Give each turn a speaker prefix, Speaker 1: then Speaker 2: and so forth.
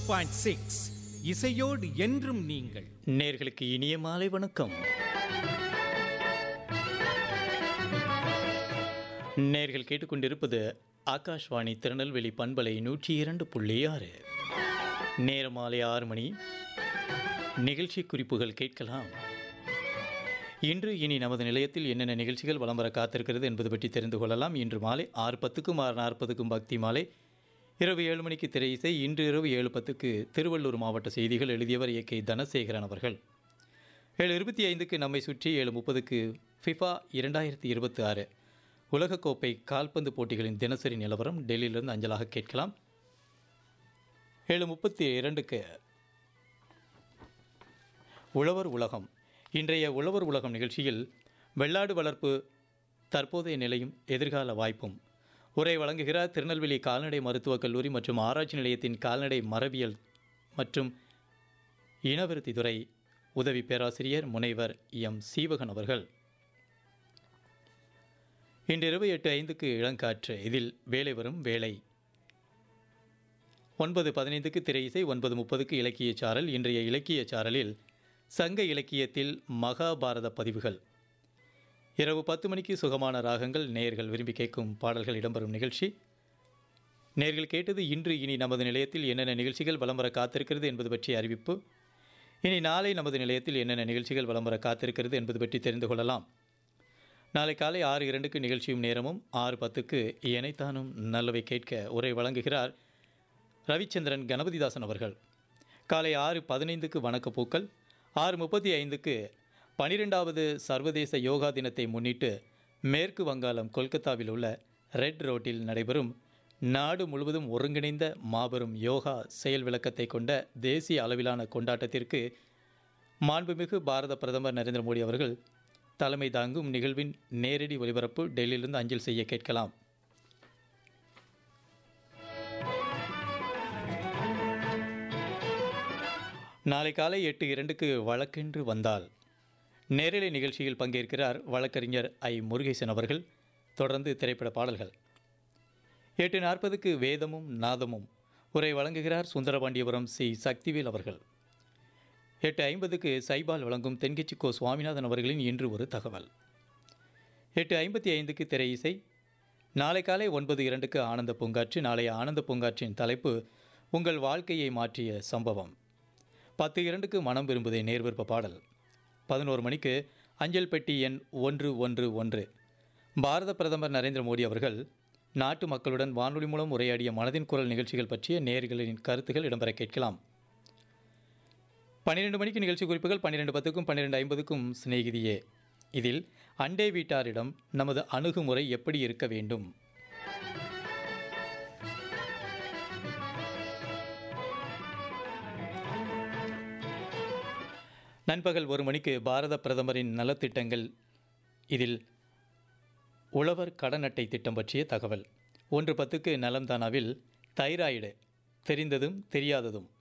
Speaker 1: point six இசையோடு என்றும் நீங்கள்
Speaker 2: நேர்களுக்கு இனிய மாலை வணக்கம் நேர்கள் கேட்டுக்கொண்டிருப்பது ஆகாஷ்வாணி திருநெல்வேலி பண்பலை நூற்றி இரண்டு புள்ளி ஆறு நேரம் மாலை ஆறு மணி நிகழ்ச்சி குறிப்புகள் கேட்கலாம் இன்று இனி நமது நிலையத்தில் என்னென்ன நிகழ்ச்சிகள் வலம் வர காத்திருக்கிறது என்பது பற்றி தெரிந்து கொள்ளலாம் இன்று மாலை ஆறு பத்துக்கும் ஆறு நாற்பதுக்கும் பக்தி மாலை இரவு ஏழு மணிக்கு திரை இசை இன்று இரவு ஏழு பத்துக்கு திருவள்ளூர் மாவட்ட செய்திகள் எழுதியவர் ஏ கே தனசேகரன் அவர்கள் ஏழு இருபத்தி ஐந்துக்கு நம்மை சுற்றி ஏழு முப்பதுக்கு ஃபிஃபா இரண்டாயிரத்தி இருபத்தி ஆறு உலகக்கோப்பை கால்பந்து போட்டிகளின் தினசரி நிலவரம் டெல்லியிலிருந்து அஞ்சலாக கேட்கலாம் ஏழு முப்பத்தி இரண்டுக்கு உழவர் உலகம் இன்றைய உழவர் உலகம் நிகழ்ச்சியில் வெள்ளாடு வளர்ப்பு தற்போதைய நிலையும் எதிர்கால வாய்ப்பும் உரை வழங்குகிறார் திருநெல்வேலி கால்நடை மருத்துவக் கல்லூரி மற்றும் ஆராய்ச்சி நிலையத்தின் கால்நடை மரபியல் மற்றும் இனவிருத்தி துறை உதவி பேராசிரியர் முனைவர் எம் சீவகன் அவர்கள் இன்றிரவு எட்டு ஐந்துக்கு இளங்காற்று இதில் வேலை வரும் வேலை ஒன்பது பதினைந்துக்கு திரை இசை ஒன்பது முப்பதுக்கு இலக்கிய சாரல் இன்றைய இலக்கிய சாரலில் சங்க இலக்கியத்தில் மகாபாரத பதிவுகள் இரவு பத்து மணிக்கு சுகமான ராகங்கள் நேர்கள் விரும்பி கேட்கும் பாடல்கள் இடம்பெறும் நிகழ்ச்சி நேர்கள் கேட்டது இன்று இனி நமது நிலையத்தில் என்னென்ன நிகழ்ச்சிகள் வலம் வர காத்திருக்கிறது என்பது பற்றிய அறிவிப்பு இனி நாளை நமது நிலையத்தில் என்னென்ன நிகழ்ச்சிகள் வலம் வர காத்திருக்கிறது என்பது பற்றி தெரிந்து கொள்ளலாம் நாளை காலை ஆறு இரண்டுக்கு நிகழ்ச்சியும் நேரமும் ஆறு பத்துக்கு இணைத்தானும் நல்லவை கேட்க உரை வழங்குகிறார் ரவிச்சந்திரன் கணபதிதாசன் அவர்கள் காலை ஆறு பதினைந்துக்கு வணக்கப்பூக்கள் ஆறு முப்பத்தி ஐந்துக்கு பனிரெண்டாவது சர்வதேச யோகா தினத்தை முன்னிட்டு மேற்கு வங்காளம் கொல்கத்தாவில் உள்ள ரெட் ரோட்டில் நடைபெறும் நாடு முழுவதும் ஒருங்கிணைந்த மாபெரும் யோகா செயல் விளக்கத்தை கொண்ட தேசிய அளவிலான கொண்டாட்டத்திற்கு மாண்புமிகு பாரத பிரதமர் நரேந்திர மோடி அவர்கள் தலைமை தாங்கும் நிகழ்வின் நேரடி ஒலிபரப்பு டெல்லியிலிருந்து அஞ்சல் செய்ய கேட்கலாம் நாளை காலை எட்டு இரண்டுக்கு வழக்கென்று வந்தால் நேரலை நிகழ்ச்சியில் பங்கேற்கிறார் வழக்கறிஞர் ஐ முருகேசன் அவர்கள் தொடர்ந்து திரைப்பட பாடல்கள் எட்டு நாற்பதுக்கு வேதமும் நாதமும் உரை வழங்குகிறார் சுந்தரபாண்டியபுரம் சி சக்திவேல் அவர்கள் எட்டு ஐம்பதுக்கு சைபால் வழங்கும் தென்கட்சி கோ சுவாமிநாதன் அவர்களின் இன்று ஒரு தகவல் எட்டு ஐம்பத்தி ஐந்துக்கு திரை இசை நாளை காலை ஒன்பது இரண்டுக்கு ஆனந்த பூங்காற்று நாளைய ஆனந்த பூங்காற்றின் தலைப்பு உங்கள் வாழ்க்கையை மாற்றிய சம்பவம் பத்து இரண்டுக்கு மனம் விரும்புதே நேர்விருப்ப பாடல் பதினோரு மணிக்கு அஞ்சல் பெட்டி எண் ஒன்று ஒன்று ஒன்று பாரத பிரதமர் நரேந்திர மோடி அவர்கள் நாட்டு மக்களுடன் வானொலி மூலம் உரையாடிய மனதின் குரல் நிகழ்ச்சிகள் பற்றிய நேர்களின் கருத்துகள் இடம்பெற கேட்கலாம் பன்னிரெண்டு மணிக்கு நிகழ்ச்சி குறிப்புகள் பன்னிரெண்டு பத்துக்கும் பன்னிரெண்டு ஐம்பதுக்கும் சிநேகிதியே இதில் அண்டை வீட்டாரிடம் நமது அணுகுமுறை எப்படி இருக்க வேண்டும் நண்பகல் ஒரு மணிக்கு பாரத பிரதமரின் நலத்திட்டங்கள் இதில் உழவர் கடன் அட்டை திட்டம் பற்றிய தகவல் ஒன்று பத்துக்கு நலம்தானாவில் தைராய்டு தெரிந்ததும் தெரியாததும்